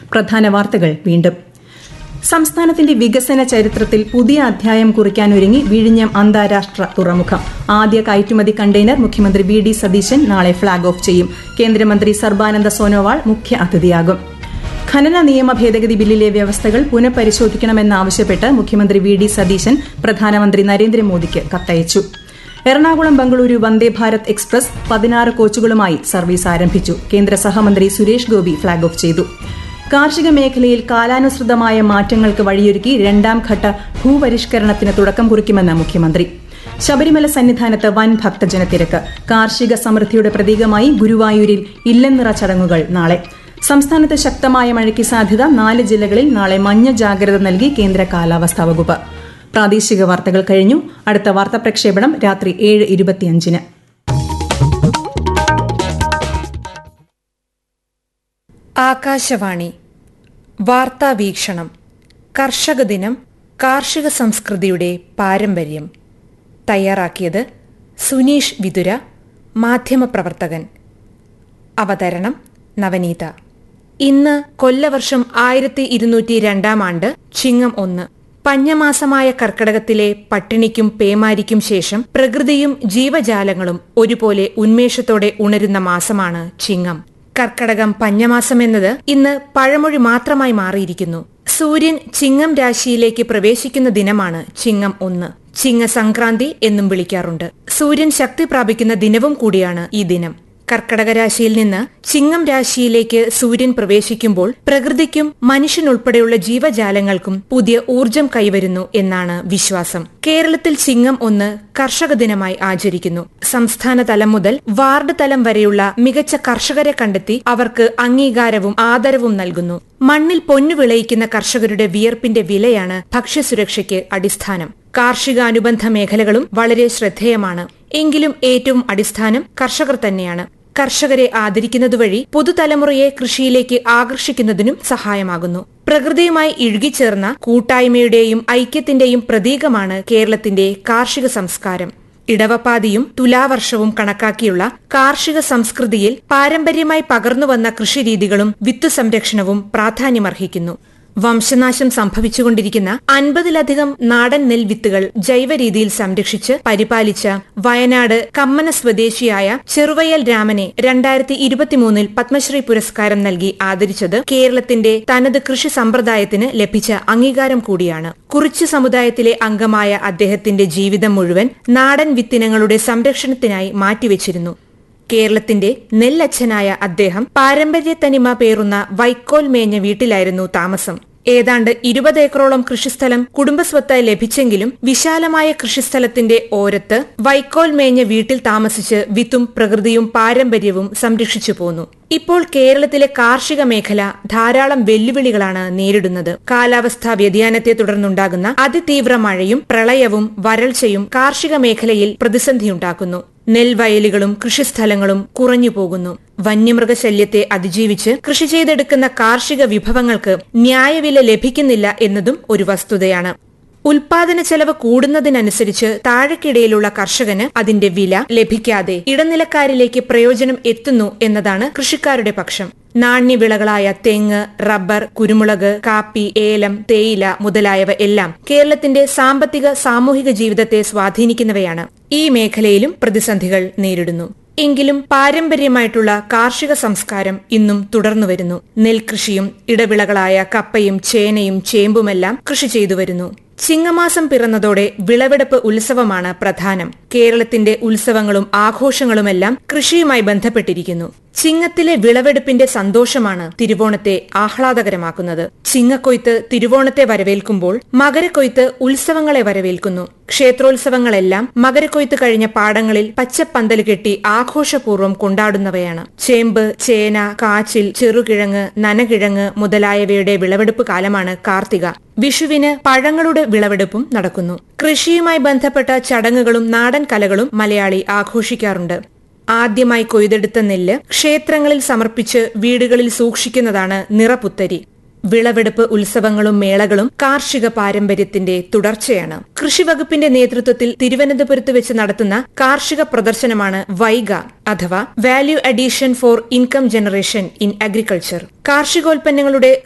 പ്രധാന വാർത്തകൾ വീണ്ടും സംസ്ഥാനത്തിന്റെ വികസന ചരിത്രത്തിൽ പുതിയ അധ്യായം കുറിക്കാനൊരുങ്ങി വിഴിഞ്ഞം അന്താരാഷ്ട്ര തുറമുഖം ആദ്യ കയറ്റുമതി കണ്ടെയ്നർ മുഖ്യമന്ത്രി വി ഡി സതീശൻ നാളെ ഫ്ളാഗ് ഓഫ് ചെയ്യും കേന്ദ്രമന്ത്രി സർബാനന്ദ സോനോവാൾ മുഖ്യ അതിഥിയാകും ഖനന നിയമ ഭേദഗതി ബില്ലിലെ വ്യവസ്ഥകൾ പുനഃപരിശോധിക്കണമെന്നാവശ്യപ്പെട്ട് മുഖ്യമന്ത്രി വി ഡി സതീശൻ പ്രധാനമന്ത്രി നരേന്ദ്രമോദിക്ക് കത്തയച്ചു എറണാകുളം ബംഗളൂരു വന്ദേ ഭാരത് എക്സ്പ്രസ് പതിനാറ് കോച്ചുകളുമായി സർവീസ് ആരംഭിച്ചു കേന്ദ്ര സഹമന്ത്രി സുരേഷ് ഗോപി ഫ്ളാഗ് ഓഫ് ചെയ്തു കാർഷിക മേഖലയിൽ കാലാനുസൃതമായ മാറ്റങ്ങൾക്ക് വഴിയൊരുക്കി രണ്ടാം ഘട്ട ഭൂപരിഷ്കരണത്തിന് തുടക്കം കുറിക്കുമെന്ന് മുഖ്യമന്ത്രി ശബരിമല സന്നിധാനത്ത് വൻ ഭക്തജനത്തിരക്ക് കാർഷിക സമൃദ്ധിയുടെ പ്രതീകമായി ഗുരുവായൂരിൽ ഇല്ലനിറ ചടങ്ങുകൾ നാളെ സംസ്ഥാനത്ത് ശക്തമായ മഴയ്ക്ക് സാധ്യത നാല് ജില്ലകളിൽ നാളെ മഞ്ഞ ജാഗ്രത നൽകി കേന്ദ്ര കാലാവസ്ഥാ വകുപ്പ് പ്രാദേശിക വാർത്തകൾ കഴിഞ്ഞു അടുത്ത വാർത്താ പ്രക്ഷേപണം രാത്രി ഏഴ് ഇരുപത്തിയഞ്ചിന് ആകാശവാണി വാർത്താ വീക്ഷണം കർഷക ദിനം കാർഷിക സംസ്കൃതിയുടെ പാരമ്പര്യം തയ്യാറാക്കിയത് സുനീഷ് വിതുര മാധ്യമപ്രവർത്തകൻ അവതരണം നവനീത ഇന്ന് കൊല്ലവർഷം ആയിരത്തി ഇരുന്നൂറ്റി രണ്ടാം ആണ്ട് ചിങ്ങം ഒന്ന് പഞ്ഞമാസമായ കർക്കടകത്തിലെ പട്ടിണിക്കും പേമാരിക്കും ശേഷം പ്രകൃതിയും ജീവജാലങ്ങളും ഒരുപോലെ ഉന്മേഷത്തോടെ ഉണരുന്ന മാസമാണ് ചിങ്ങം കർക്കടകം പഞ്ഞമാസം എന്നത് ഇന്ന് പഴമൊഴി മാത്രമായി മാറിയിരിക്കുന്നു സൂര്യൻ ചിങ്ങം രാശിയിലേക്ക് പ്രവേശിക്കുന്ന ദിനമാണ് ചിങ്ങം ഒന്ന് ചിങ്ങ സംക്രാന്തി എന്നും വിളിക്കാറുണ്ട് സൂര്യൻ ശക്തി പ്രാപിക്കുന്ന ദിനവും കൂടിയാണ് ഈ ദിനം കർക്കടക രാശിയിൽ നിന്ന് ചിങ്ങം രാശിയിലേക്ക് സൂര്യൻ പ്രവേശിക്കുമ്പോൾ പ്രകൃതിക്കും മനുഷ്യനുൾപ്പെടെയുള്ള ജീവജാലങ്ങൾക്കും പുതിയ ഊർജം കൈവരുന്നു എന്നാണ് വിശ്വാസം കേരളത്തിൽ ചിങ്ങം ഒന്ന് കർഷക ദിനമായി ആചരിക്കുന്നു സംസ്ഥാന തലം മുതൽ വാർഡ് തലം വരെയുള്ള മികച്ച കർഷകരെ കണ്ടെത്തി അവർക്ക് അംഗീകാരവും ആദരവും നൽകുന്നു മണ്ണിൽ പൊന്നു വിളയിക്കുന്ന കർഷകരുടെ വിയർപ്പിന്റെ വിലയാണ് ഭക്ഷ്യസുരക്ഷയ്ക്ക് അടിസ്ഥാനം കാർഷിക അനുബന്ധ മേഖലകളും വളരെ ശ്രദ്ധേയമാണ് എങ്കിലും ഏറ്റവും അടിസ്ഥാനം കർഷകർ തന്നെയാണ് കർഷകരെ ആദരിക്കുന്നതുവഴി പുതുതലമുറയെ കൃഷിയിലേക്ക് ആകർഷിക്കുന്നതിനും സഹായമാകുന്നു പ്രകൃതിയുമായി ഇഴുകിച്ചേർന്ന കൂട്ടായ്മയുടെയും ഐക്യത്തിന്റെയും പ്രതീകമാണ് കേരളത്തിന്റെ കാർഷിക സംസ്കാരം ഇടവപ്പാതിയും തുലാവർഷവും കണക്കാക്കിയുള്ള കാർഷിക സംസ്കൃതിയിൽ പാരമ്പര്യമായി പകർന്നുവന്ന കൃഷിരീതികളും വിത്തു സംരക്ഷണവും പ്രാധാന്യമർഹിക്കുന്നു വംശനാശം സംഭവിച്ചുകൊണ്ടിരിക്കുന്ന അൻപതിലധികം നാടൻ നെൽവിത്തുകൾ ജൈവരീതിയിൽ സംരക്ഷിച്ച് പരിപാലിച്ച വയനാട് കമ്മന സ്വദേശിയായ ചെറുവയൽ രാമനെ രണ്ടായിരത്തി ഇരുപത്തിമൂന്നിൽ പത്മശ്രീ പുരസ്കാരം നൽകി ആദരിച്ചത് കേരളത്തിന്റെ തനത് കൃഷി സമ്പ്രദായത്തിന് ലഭിച്ച അംഗീകാരം കൂടിയാണ് കുറിച്ചു സമുദായത്തിലെ അംഗമായ അദ്ദേഹത്തിന്റെ ജീവിതം മുഴുവൻ നാടൻ വിത്തിനങ്ങളുടെ സംരക്ഷണത്തിനായി മാറ്റിവെച്ചിരുന്നു കേരളത്തിന്റെ നെല്ലച്ഛനായ അദ്ദേഹം പാരമ്പര്യ തനിമ പേറുന്ന വൈക്കോൽ മേഞ്ഞ വീട്ടിലായിരുന്നു താമസം ഏതാണ്ട് ഇരുപത് ഏക്കറോളം കൃഷിസ്ഥലം കുടുംബസ്വത്തായി ലഭിച്ചെങ്കിലും വിശാലമായ കൃഷിസ്ഥലത്തിന്റെ ഓരത്ത് വൈക്കോൽ മേഞ്ഞ വീട്ടിൽ താമസിച്ച് വിത്തും പ്രകൃതിയും പാരമ്പര്യവും സംരക്ഷിച്ചു പോന്നു ഇപ്പോൾ കേരളത്തിലെ കാർഷിക മേഖല ധാരാളം വെല്ലുവിളികളാണ് നേരിടുന്നത് കാലാവസ്ഥാ വ്യതിയാനത്തെ തുടർന്നുണ്ടാകുന്ന അതിതീവ്ര മഴയും പ്രളയവും വരൾച്ചയും കാർഷിക മേഖലയിൽ പ്രതിസന്ധിയുണ്ടാക്കുന്നു നെൽവയലുകളും കൃഷിസ്ഥലങ്ങളും കുറഞ്ഞു പോകുന്നു വന്യമൃഗശല്യത്തെ അതിജീവിച്ച് കൃഷി ചെയ്തെടുക്കുന്ന കാർഷിക വിഭവങ്ങൾക്ക് ന്യായവില ലഭിക്കുന്നില്ല എന്നതും ഒരു വസ്തുതയാണ് ഉൽപാദന ചെലവ് കൂടുന്നതിനനുസരിച്ച് താഴെക്കിടയിലുള്ള കർഷകന് അതിന്റെ വില ലഭിക്കാതെ ഇടനിലക്കാരിലേക്ക് പ്രയോജനം എത്തുന്നു എന്നതാണ് കൃഷിക്കാരുടെ പക്ഷം നാണ്യവിളകളായ തെങ്ങ് റബ്ബർ കുരുമുളക് കാപ്പി ഏലം തേയില മുതലായവ എല്ലാം കേരളത്തിന്റെ സാമ്പത്തിക സാമൂഹിക ജീവിതത്തെ സ്വാധീനിക്കുന്നവയാണ് ഈ മേഖലയിലും പ്രതിസന്ധികൾ നേരിടുന്നു എങ്കിലും പാരമ്പര്യമായിട്ടുള്ള കാർഷിക സംസ്കാരം ഇന്നും തുടർന്നുവരുന്നു നെൽകൃഷിയും ഇടവിളകളായ കപ്പയും ചേനയും ചേമ്പുമെല്ലാം കൃഷി ചെയ്തു വരുന്നു ചിങ്ങമാസം പിറന്നതോടെ വിളവെടുപ്പ് ഉത്സവമാണ് പ്രധാനം കേരളത്തിന്റെ ഉത്സവങ്ങളും ആഘോഷങ്ങളുമെല്ലാം കൃഷിയുമായി ബന്ധപ്പെട്ടിരിക്കുന്നു ചിങ്ങത്തിലെ വിളവെടുപ്പിന്റെ സന്തോഷമാണ് തിരുവോണത്തെ ആഹ്ലാദകരമാക്കുന്നത് ചിങ്ങക്കൊയ്ത്ത് തിരുവോണത്തെ വരവേൽക്കുമ്പോൾ മകരക്കൊയ്ത്ത് ഉത്സവങ്ങളെ വരവേൽക്കുന്നു ക്ഷേത്രോത്സവങ്ങളെല്ലാം മകരക്കൊയ്ത്ത് കഴിഞ്ഞ പാടങ്ങളിൽ പച്ചപ്പന്തൽ കെട്ടി ആഘോഷപൂർവ്വം കൊണ്ടാടുന്നവയാണ് ചേമ്പ് ചേന കാച്ചിൽ ചെറുകിഴങ്ങ് നനകിഴങ്ങ് മുതലായവയുടെ വിളവെടുപ്പ് കാലമാണ് കാർത്തിക വിഷുവിന് പഴങ്ങളുടെ വിളവെടുപ്പും നടക്കുന്നു കൃഷിയുമായി ബന്ധപ്പെട്ട ചടങ്ങുകളും നാടൻ കലകളും മലയാളി ആഘോഷിക്കാറുണ്ട് ആദ്യമായി കൊയ്തെടുത്ത നെല്ല് ക്ഷേത്രങ്ങളിൽ സമർപ്പിച്ച് വീടുകളിൽ സൂക്ഷിക്കുന്നതാണ് നിറപുത്തരി വിളവെടുപ്പ് ഉത്സവങ്ങളും മേളകളും കാർഷിക പാരമ്പര്യത്തിന്റെ തുടർച്ചയാണ് കൃഷിവകുപ്പിന്റെ നേതൃത്വത്തിൽ തിരുവനന്തപുരത്ത് വെച്ച് നടത്തുന്ന കാർഷിക പ്രദർശനമാണ് വൈഗ അഥവാ value addition for income generation in agriculture കാർഷികോൽപ്പന്നങ്ങളുടെ